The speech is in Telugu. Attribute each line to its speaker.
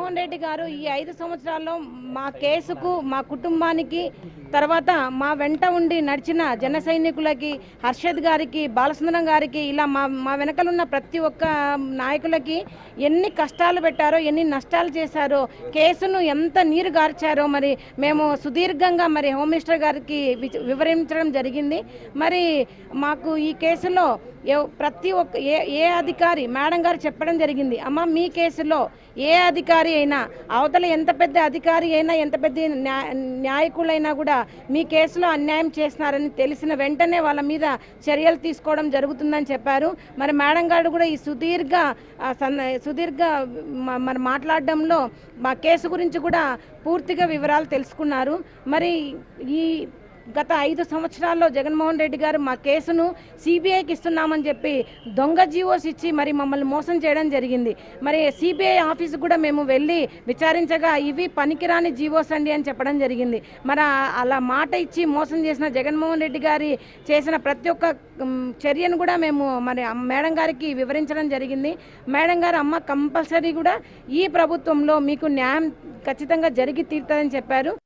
Speaker 1: జగన్మోహన్ రెడ్డి గారు ఈ ఐదు సంవత్సరాల్లో మా కేసుకు మా కుటుంబానికి తర్వాత మా వెంట ఉండి నడిచిన జన సైనికులకి హర్షద్ గారికి బాలసుందరం గారికి ఇలా మా మా వెనకలున్న ప్రతి ఒక్క నాయకులకి ఎన్ని కష్టాలు పెట్టారో ఎన్ని నష్టాలు చేశారో కేసును ఎంత నీరు గార్చారో మరి మేము సుదీర్ఘంగా మరి హోమ్ మినిస్టర్ గారికి విచ- వివరించడం జరిగింది మరి మాకు ఈ కేసులో ఎవ్- ప్రతి ఒక్క ఏ ఏ అధికారి మేడం గారు చెప్పడం జరిగింది అమ్మ మీ కేసులో ఏ అధికారి అయినా అవతల ఎంత పెద్ద అధికారి అయినా ఎంత పెద్ద న్యా- న్యాయకులైనా కూడా మీ కేసులో అన్యాయం చేస్తున్నారని తెలిసిన వెంటనే వాళ్ళ మీద చర్యలు తీసుకోవడం జరుగుతుందని చెప్పారు మరి మేడం గారు కూడా ఈ సుదీర్ఘ ఆ, సన్న- సుదీర్ఘ మ- మరి మాట్లాడడంలో మా కేసు గురించి కూడా పూర్తిగా వివరాలు తెలుసుకున్నారు మరి ఈ గత ఐదు సంవత్సరాల్లో జగన్మోహన్ రెడ్డి గారు మా కేసును సిబిఐకి ఇస్తున్నామని చెప్పి దొంగ జీవోస్ ఇచ్చి మరి మమ్మల్ని మోసం చేయడం జరిగింది మరి సిబిఐ ఆఫీస్ కూడా మేము వెళ్ళి విచారించగా ఇవి పనికిరాని జీవోస్ అండి అని చెప్పడం జరిగింది మరి ఆ- అలా మాట ఇచ్చి మోసం చేసిన జగన్మోహన్ రెడ్డి గారి చేసిన ప్రతి ఒక్క ఉమ్, చర్యను కూడా మేము మరి ఆ మేడం గారికి వివరించడం జరిగింది మేడం గారు అమ్మ కంపల్సరీ కూడా ఈ ప్రభుత్వంలో మీకు న్యాయం ఖచ్చితంగా జరిగి తీరుతుందని చెప్పారు